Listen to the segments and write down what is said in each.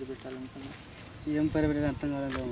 పేరు పెట్టాలనుకున్నా ఏం పేరు పెట్టిన అర్థం కాలేదు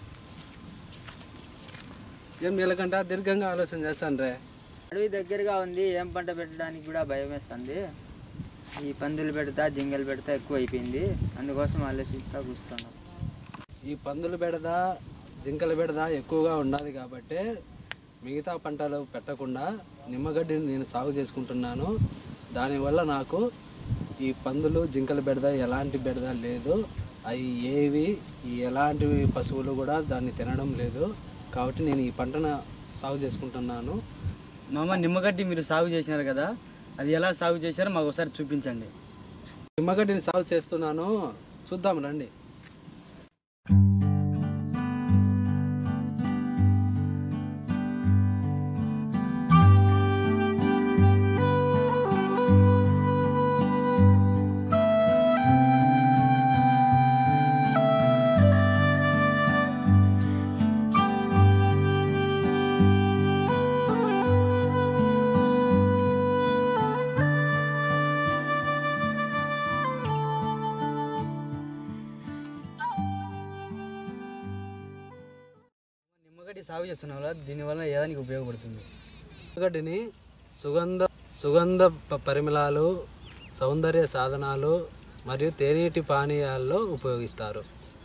ఏం నీళ్ళకంట దీర్ఘంగా ఆలోచన చేస్తాను రే అడవి దగ్గరగా ఉంది ఏం పంట పెట్టడానికి కూడా భయం వేస్తుంది ఈ పందులు పెడతా జింగలు పెడతా ఎక్కువ అయిపోయింది అందుకోసం ఆలోచిస్తా కూర్చున్నాం ఈ పందులు బెడద జింకల బెడద ఎక్కువగా ఉండాలి కాబట్టి మిగతా పంటలు పెట్టకుండా నిమ్మగడ్డిని నేను సాగు చేసుకుంటున్నాను దానివల్ల నాకు ఈ పందులు జింకల బెడద ఎలాంటి బెడద లేదు అవి ఏవి ఈ ఎలాంటి పశువులు కూడా దాన్ని తినడం లేదు కాబట్టి నేను ఈ పంటను సాగు చేసుకుంటున్నాను మామ నిమ్మగడ్డి మీరు సాగు చేసినారు కదా అది ఎలా సాగు చేశారో మాకు ఒకసారి చూపించండి నిమ్మగడ్డిని సాగు చేస్తున్నాను చూద్దాం రండి నిమ్మగడ్డి సాగు చేస్తున్నాం కదా దీనివల్ల ఏదానికి ఉపయోగపడుతుంది నిమ్మగడ్డిని సుగంధ సుగంధ ప- పరిమళాలు సౌందర్య సాధనాలు మరియు తేనీటి పానీయాల్లో ఉపయోగిస్తారు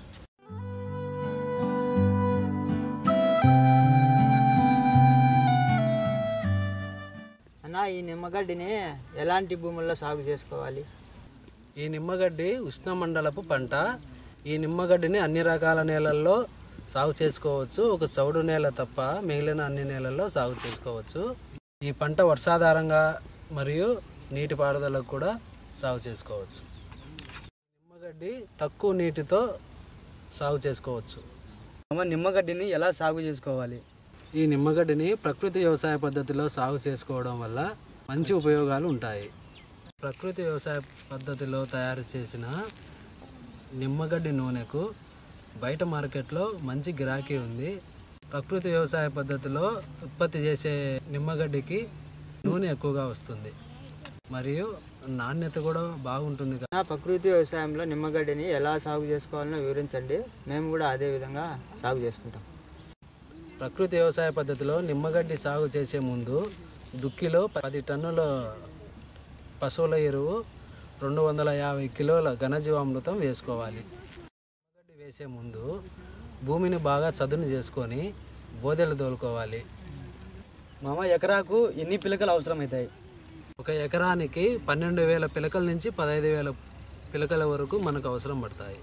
అన్న ఈ నిమ్మగడ్డిని ఎలాంటి భూముల్లో సాగు చేసుకోవాలి ఈ నిమ్మగడ్డి ఉష్ణమండలపు పంట ఈ నిమ్మగడ్డిని అన్ని రకాల నేలల్లో సాగు చేసుకోవచ్చు ఒక చౌడు నేల తప్ప మిగిలిన అన్ని నేలల్లో సాగు చేసుకోవచ్చు ఈ పంట వర్షాధారంగా మరియు నీటిపారుదలకు కూడా సాగు చేసుకోవచ్చు నిమ్మగడ్డి తక్కువ నీటితో సాగు చేసుకోవచ్చు మామ నిమ్మగడ్డిని ఎలా సాగు చేసుకోవాలి ఈ నిమ్మగడ్డిని ప్రకృతి వ్యవసాయ పద్ధతిలో సాగు చేసుకోవడం వల్ల మంచి ఉపయోగాలు ఉంటాయి ప్రకృతి వ్యవసాయ పద్ధతిలో తయారు చేసిన నిమ్మగడ్డి నూనెకు బయట మార్కెట్లో మంచి గిరాకీ ఉంది ప్రకృతి వ్యవసాయ పద్ధతిలో ఉత్పత్తి చేసే నిమ్మగడ్డికి నూనె ఎక్కువగా వస్తుంది మరియు నాణ్యత కూడా బాగుంటుంది నా ప్రకృతి వ్యవసాయంలో నిమ్మగడ్డిని ఎలా సాగు చేసుకోవాలో వివరించండి మేము కూడా అదే విధంగా సాగు చేసుకుంటాం ప్రకృతి వ్యవసాయ పద్ధతిలో నిమ్మగడ్డి సాగు చేసే ముందు దుక్కిలో పది టన్నుల పశువుల ఎరువు రెండు వందల యాభై కిలోల ఘనజీవామృతం వేసుకోవాలి నిమ్మగడ్డి వేసే ముందు భూమిని బాగా చదును చేసుకొని బోదెలు తోలుకోవాలి మామ ఎకరాకు ఎన్ని పిలకలు అవసరమవుతాయి ఒక ఎకరానికి పన్నెండు వేల పిలకల నుంచి పదహైదు వేల పిలకల వరకు మనకు అవసరం పడతాయి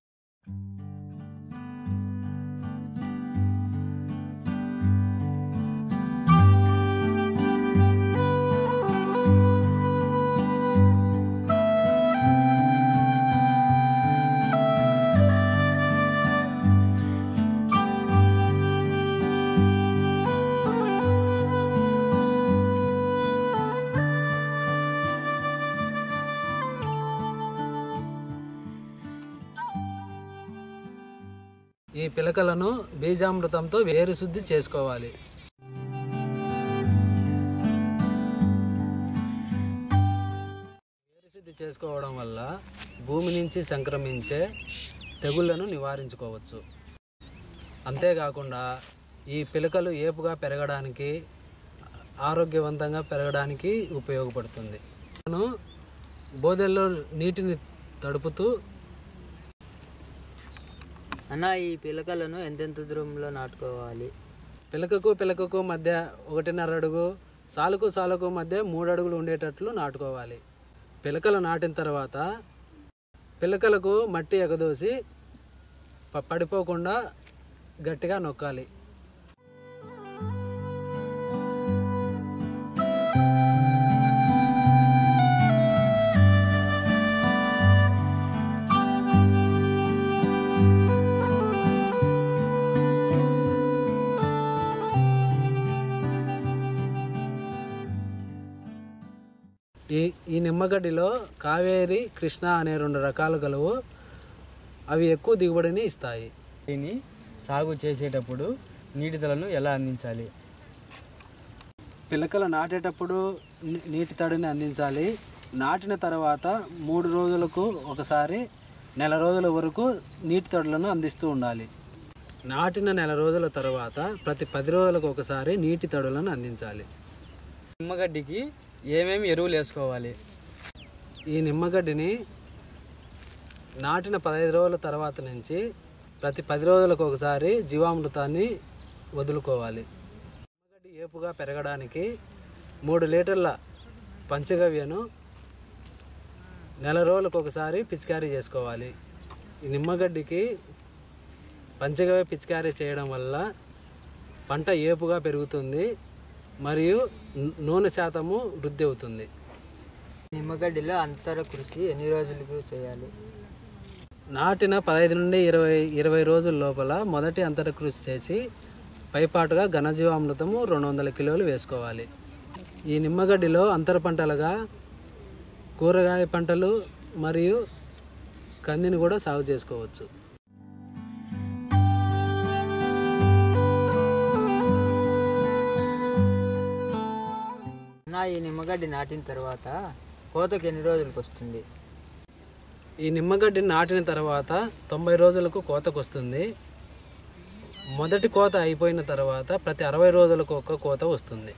ఈ పిలకలను బీజామృతంతో వేరు శుద్ధి చేసుకోవాలి వేరు శుద్ధి చేసుకోవడం వల్ల భూమి నుంచి సంక్రమించే తెగుళ్లను నివారించుకోవచ్చు అంతేకాకుండా ఈ పిలకలు ఏపుగా పెరగడానికి ఆరోగ్యవంతంగా పెరగడానికి ఉపయోగపడుతుంది మనం బోదెల్లో నీటిని తడుపుతూ అన్న ఈ పిలకలను ఎంతెంత దూరంలో నాటుకోవాలి పిలకకు పిలకకు మధ్య ఒకటిన్నర అడుగు సాలుకు సాలుకు మధ్య మూడు అడుగులు ఉండేటట్లు నాటుకోవాలి పిలకలు నాటిన తర్వాత పిలకలకు మట్టి ఎగదోసి ప- పడిపోకుండా గట్టిగా నొక్కాలి ఈ ఈ నిమ్మగడ్డిలో కావేరి కృష్ణ అనే రెండు రకాలు కలవు అవి ఎక్కువ దిగుబడిని ఇస్తాయి దీన్ని సాగు చేసేటప్పుడు నీటి తలను ఎలా అందించాలి పిలకలు నాటేటప్పుడు ని- నీటి తడిని అందించాలి నాటిన తర్వాత మూడు రోజులకు ఒకసారి నెల రోజుల వరకు నీటి తొడులను అందిస్తూ ఉండాలి నాటిన నెల రోజుల తర్వాత ప్రతి పది రోజులకు ఒకసారి నీటి తడులను అందించాలి నిమ్మగడ్డికి ఏమేమి ఎరువులు వేసుకోవాలి ఈ నిమ్మగడ్డిని నాటిన పదహైదు రోజుల తర్వాత నుంచి ప్రతి పది రోజులకు ఒకసారి జీవామృతాన్ని వదులుకోవాలి నిమ్మగడ్డి ఏపుగా పెరగడానికి మూడు లీటర్ల పంచగవ్యను నెల రోజులకు ఒకసారి పిచికారీ చేసుకోవాలి ఈ నిమ్మగడ్డికి పంచగవ్య పిచికారీ చేయడం వల్ల పంట ఏపుగా పెరుగుతుంది మరియు ను- నూనె శాతము వృద్ధి అవుతుంది నిమ్మగడ్డిలో అంతర కృషి ఎన్ని రోజులకు చేయాలి నాటిన పదహైదు నుండి ఇరవై ఇరవై రోజుల లోపల మొదటి అంతర కృషి చేసి పైపాటుగా ఘనజీవామృతము రెండు వందల కిలోలు వేసుకోవాలి ఈ నిమ్మగడ్డిలో అంతర పంటలుగా కూరగాయ పంటలు మరియు కందిని కూడా సాగు చేసుకోవచ్చు నా ఈ నిమ్మగడ్డి నాటిన తర్వాత కోతకి ఎన్ని రోజులకు వస్తుంది ఈ నిమ్మగడ్డిని నాటిన తర్వాత తొంభై రోజులకు కోతకు వస్తుంది మొదటి కోత అయిపోయిన తర్వాత ప్రతి అరవై రోజులకు ఒక కోత వస్తుంది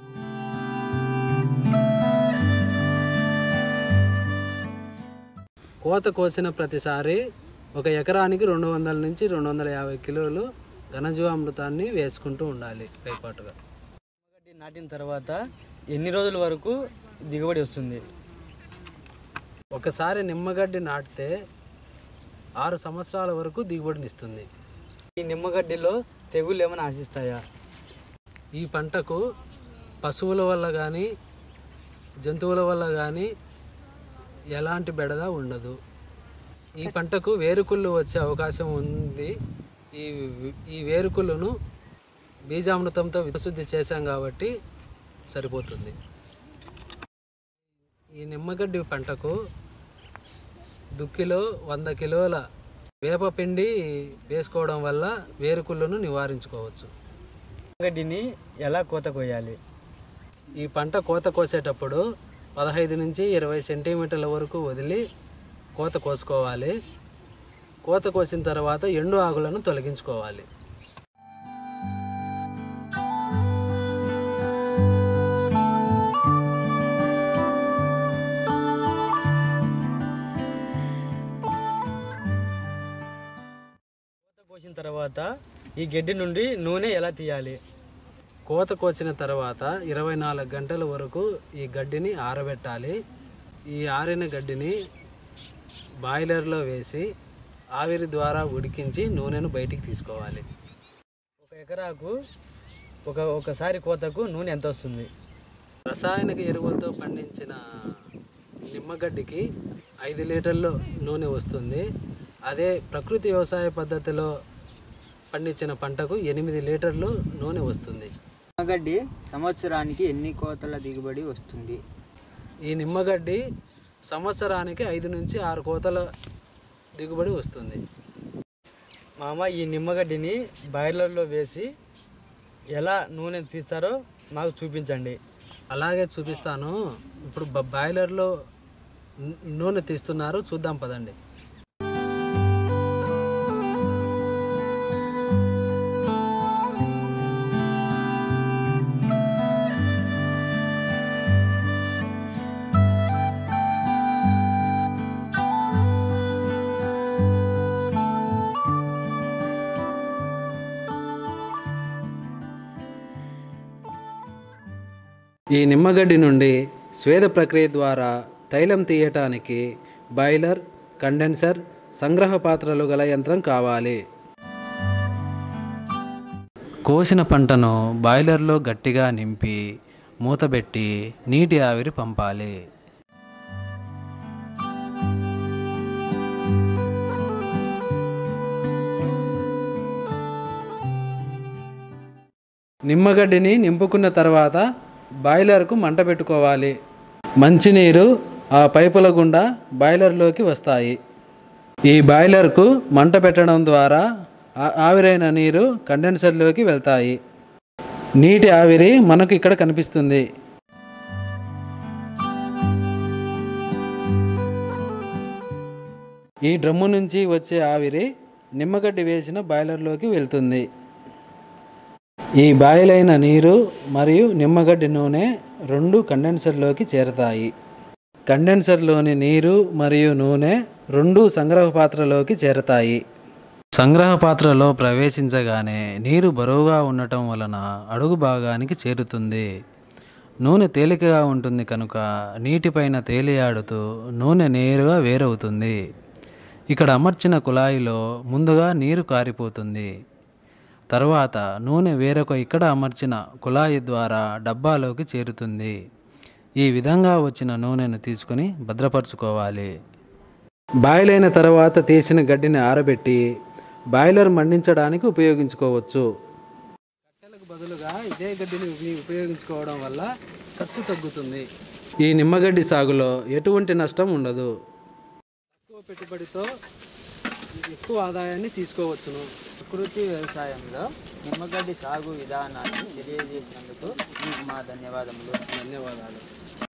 కోత కోసిన ప్రతిసారి ఒక ఎకరానికి రెండు వందల నుంచి రెండు వందల యాభై కిలోలు ఘనజీవామృతాన్ని వేసుకుంటూ ఉండాలి పైపాటుగా నిమ్మగడ్డి నాటిన తర్వాత ఎన్ని రోజుల వరకు దిగుబడి వస్తుంది ఒకసారి నిమ్మగడ్డి నాటితే ఆరు సంవత్సరాల వరకు దిగుబడినిస్తుంది ఈ నిమ్మగడ్డిలో తెగుళ్ళు ఏమైనా ఆశిస్తాయా ఈ పంటకు పశువుల వల్ల కానీ జంతువుల వల్ల కానీ ఎలాంటి బెడద ఉండదు ఈ పంటకు వేరుకుళ్ళు వచ్చే అవకాశం ఉంది ఈ ఈ వేరుకుళ్ళను బీజామృతంతో విశుద్ధి చేశాం కాబట్టి సరిపోతుంది ఈ నిమ్మగడ్డి పంటకు దుక్కిలో వంద కిలోల వేపపిండి వేసుకోవడం వల్ల వేరుకుళ్ళను నివారించుకోవచ్చు నిమ్మగడ్డిని ఎలా కోత కొయ్యాలి ఈ పంట కోత కోసేటప్పుడు పదహైదు నుంచి ఇరవై సెంటీమీటర్ల వరకు వదిలి కోత కోసుకోవాలి కోత కోసిన తర్వాత ఎండు ఆకులను తొలగించుకోవాలి కోత కోసిన తర్వాత ఈ గడ్డి నుండి నూనె ఎలా తీయాలి కోత కోసిన తర్వాత ఇరవై నాలుగు గంటల వరకు ఈ గడ్డిని ఆరబెట్టాలి ఈ ఆరిన గడ్డిని బాయిలర్లో వేసి ఆవిరి ద్వారా ఉడికించి నూనెను బయటికి తీసుకోవాలి ఒక ఎకరాకు ఒక ఒకసారి కోతకు నూనె ఎంత వస్తుంది రసాయనిక ఎరువులతో పండించిన నిమ్మగడ్డికి ఐదు లీటర్లు నూనె వస్తుంది అదే ప్రకృతి వ్యవసాయ పద్ధతిలో పండించిన పంటకు ఎనిమిది లీటర్లు నూనె వస్తుంది నిమ్మగడ్డి సంవత్సరానికి ఎన్ని కోతల దిగుబడి వస్తుంది ఈ నిమ్మగడ్డి సంవత్సరానికి ఐదు నుంచి ఆరు కోతల దిగుబడి వస్తుంది మామ ఈ నిమ్మగడ్డిని బాయిలర్లో వేసి ఎలా నూనె తీస్తారో మాకు చూపించండి అలాగే చూపిస్తాను ఇప్పుడు బ- బాయిలర్లో ను- నూనె తీస్తున్నారు చూద్దాం పదండి ఈ నిమ్మగడ్డి నుండి స్వేద ప్రక్రియ ద్వారా తైలం తీయటానికి బాయిలర్ కండెన్సర్ సంగ్రహ పాత్రలు గల యంత్రం కావాలి కోసిన పంటను బాయిలర్లో గట్టిగా నింపి మూతబెట్టి నీటి ఆవిరి పంపాలి నిమ్మగడ్డిని నింపుకున్న తర్వాత బాయిలర్కు మంట పెట్టుకోవాలి మంచినీరు ఆ పైపుల గుండా బాయిలర్లోకి వస్తాయి ఈ బాయిలర్కు మంట పెట్టడం ద్వారా ఆ- ఆవిరైన నీరు కండెన్సర్లోకి వెళ్తాయి నీటి ఆవిరి మనకు ఇక్కడ కనిపిస్తుంది ఈ డ్రమ్ము నుంచి వచ్చే ఆవిరి నిమ్మగడ్డి వేసిన బాయిలర్లోకి వెళ్తుంది ఈ బాయిలైన నీరు మరియు నిమ్మగడ్డి నూనె రెండు కండెన్సర్లోకి చేరతాయి కండెన్సర్లోని నీరు మరియు నూనె రెండు సంగ్రహ పాత్రలోకి చేరతాయి సంగ్రహ పాత్రలో ప్రవేశించగానే నీరు బరువుగా ఉండటం వలన అడుగు భాగానికి చేరుతుంది నూనె తేలికగా ఉంటుంది కనుక నీటిపైన తేలియాడుతూ నూనె నేరుగా వేరవుతుంది ఇక్కడ అమర్చిన కుళాయిలో ముందుగా నీరు కారిపోతుంది తర్వాత నూనె వేరొక ఇక్కడ అమర్చిన కుళాయి ద్వారా డబ్బాలోకి చేరుతుంది ఈ విధంగా వచ్చిన నూనెను తీసుకుని భద్రపరచుకోవాలి బాయిల్ అయిన తర్వాత తీసిన గడ్డిని ఆరబెట్టి బాయిలర్ మండించడానికి ఉపయోగించుకోవచ్చు కట్టెలకు బదులుగా ఇదే గడ్డిని ఉపయో- ఉపయోగించుకోవడం వల్ల ఖర్చు తగ్గుతుంది ఈ నిమ్మగడ్డి సాగులో ఎటువంటి నష్టం ఉండదు తక్కువ పెట్టుబడితో ఎక్కువ ఆదాయాన్ని తీసుకోవచ్చును ప్రకృతి వ్యవసాయంలో నిమ్మగడ్డి సాగు విధానాన్ని తెలియజేసినందుకు మీకు మా ధన్యవాదములు ధన్యవాదాలు